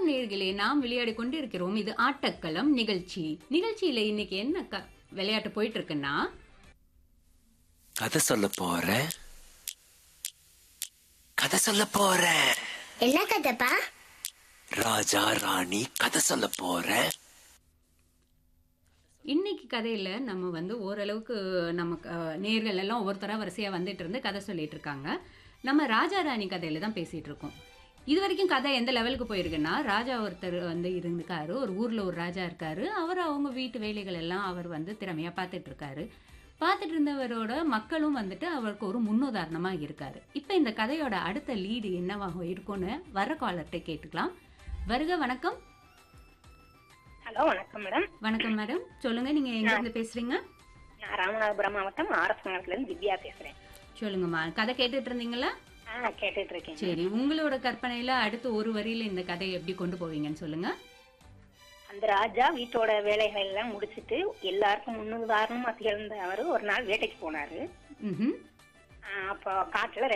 நேர்களே நாம் விளையாடி கொண்டிருக்கிறோம் இது ஆட்டக்களம் நிகழ்ச்சி நிகழ்ச்சியில இன்னைக்கு என்ன க- விளையாட்டு போயிட்டு இருக்குன்னா கதை சொல்ல போறேன் கதை சொல்ல போறேன் என்ன கதைப்பா ராஜா ராணி கதை சொல்ல போறேன் இன்னைக்கு கதையில நம்ம வந்து ஓரளவுக்கு நமக்கு அஹ், நேர்கள் எல்லாம் ஒவ்வொருத்தரா வரிசையா வந்துட்டு இருந்து கதை சொல்லிட்டு இருக்காங்க நம்ம ராஜா ராணி கதையில தான் பேசிட்டு இருக்கோம் இது வரைக்கும் கதை எந்த லெவலுக்கு போயிருக்குன்னா ராஜா ஒருத்தர் வந்து இருந்துக்காரு ஒரு ஊர்ல ஒரு ராஜா இருக்காரு அவர் அவங்க வீட்டு வேலைகள் எல்லாம் அவர் வந்து திறமையா பார்த்துட்டு இருக்காரு பார்த்துட்டு இருந்தவரோட மக்களும் வந்துட்டு அவருக்கு ஒரு முன்னுதாரணமா இருக்காரு இப்போ இந்த கதையோட அடுத்த லீடு என்னவாக இருக்கும்னு வர காலர்கிட்ட கேட்டுக்கலாம் வருக வணக்கம் ஹலோ வணக்கம் மேடம் வணக்கம் மேடம் சொல்லுங்க நீங்க எங்க இருந்து பேசுறீங்க நான் ராமநாதபுரம் மாவட்டம் ஆர்எஸ் நகரத்துல இருந்து திவ்யா பேசுறேன் சொல்லுங்கம்மா கதை கேட்டுட்டு இருந்தீங்களா ஆ கேட்டுட்டு இருக்கேன் சரி உங்களோட கற்பனையில அடுத்து ஒரு வரியில இந்த கதையை எப்படி கொண்டு போவீங்கன்னு சொல்லுங்க அந்த ராஜா வீட்டோட வேலைகள் எல்லாம் முடிச்சிட்டு எல்லாருக்கும் முன்னுதாரணமா திகழ்ந்த அவர் ஒரு நாள் வேட்டைக்கு போனாரு ம்ஹும். ஆ, அப்போ காட்டுல